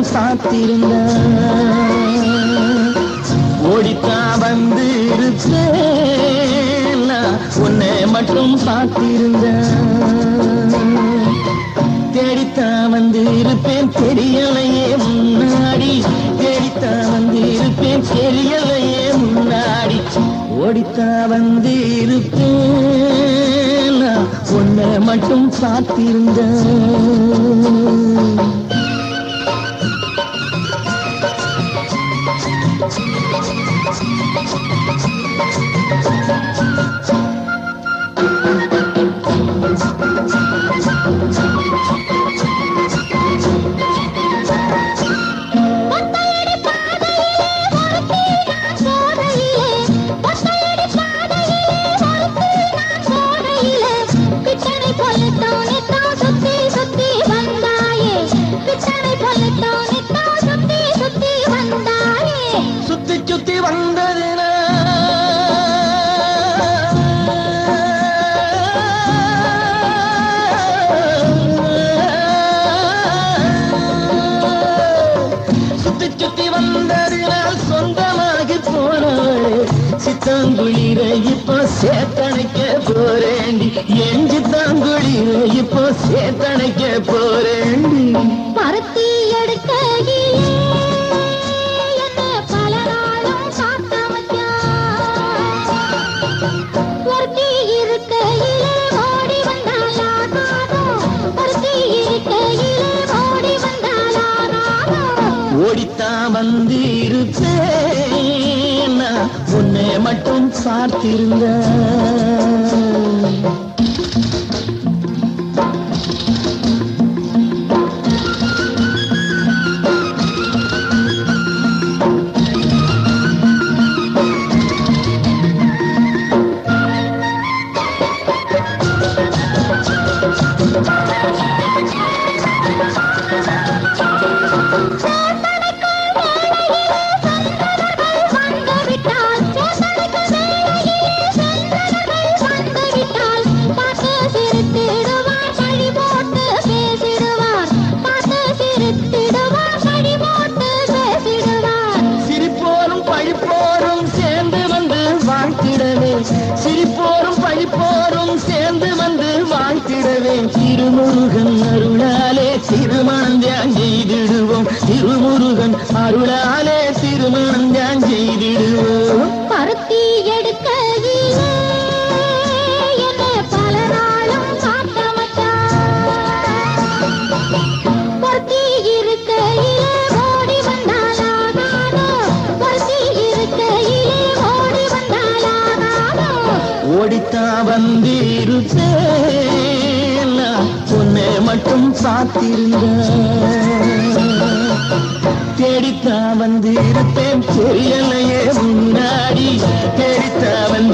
பார்த்திருந்தான் ஓடித்தான் வந்து இருப்பேன் நான் உன்னை மட்டும் பார்த்திருந்தேன் தேடித்தான் வந்து இருப்பேன் தெரியலையே முன்னாடி தேடித்தான் வந்து இருப்பேன் தெரியலையே முன்னாடி ஓடித்தான் வந்து இருப்பேன் நான் உன்னை மட்டும் பார்த்திருந்தேன் ஒத்தையடி பாதையிலே ஒருத்தி நான் போகையிலே ஒத்தையடி பாதையிலே ஒருத்தி நான் போகையிலே பிச்சனை பொல்லட்டும் நித்தம் சுத்தி சுத்தி வந்தாயே பிச்சனை பொல்லட்டும் நித்தம் சுத்தி சுத்தி வந்தாயே சுத்தி சுத்தி வந்ததுனா சுத்தி சுத்தி வந்ததினால் சொந்தமாகி போனவளே சித்தாங்குளிர இப்போ சேத்தனைக்க போறேண்டி என் சித்தாங்குளிர இப்போ சேத்தனைக்க போறேண்டி பருத்தி எடுக்கையிலே என்ன பல நாளும் காத்த மச்சான் ஒருத்தி இருக்கையிலே ஓடி வந்தாலாகாதோ ஒருத்தி இருக்கையிலே ஓடி வந்தாலாகாதோ ஓடித்தான் வந்து இருப்பேன் நான் உன்னை மட்டும் பார்த்திருந்தேன் வந்துவிட்டால் சேத்தனுக்கு வேலையிலே சென்றவர்கள் வந்துவிட்டால் பார்த்து சிரித்திடுவார் பழி போட்டு பேசிடுவார் பார்த்து சிரித்திடுவார் பழி போட்டு பேசிடுவார் சிரிப்போரும் பழிப்போரும் சேர்ந்து வந்து வாழ்த்திடவே சிரிப்போரும் பழிப்போரும் சேர்ந்து வந்து வாழ்த்திடவே திருமுருகன் அருளாலே திருமணம் தியான் செய்திடுவோம் திருமுருகன் அருளாலே திருமணம் தியான் செய்திடுவோம் பருத்தி எடுக்கையிலே என்ன பல நாளும் காத்த மச்சான் பொருத்தி இருக்கையிலே ஓடி வந்தாலாகாதோ பொருத்தி இருக்கையிலே ஓடி வந்தாலாகாதோ ஓடித்தான் வந்து இருப்பேன் நான் உன்னை மட்டும் பார்த்திருந்தேன் தேடித்தான் வந்து இருப்பேன் தெரியலையே முன்னாடி தேடித்தான் வந்து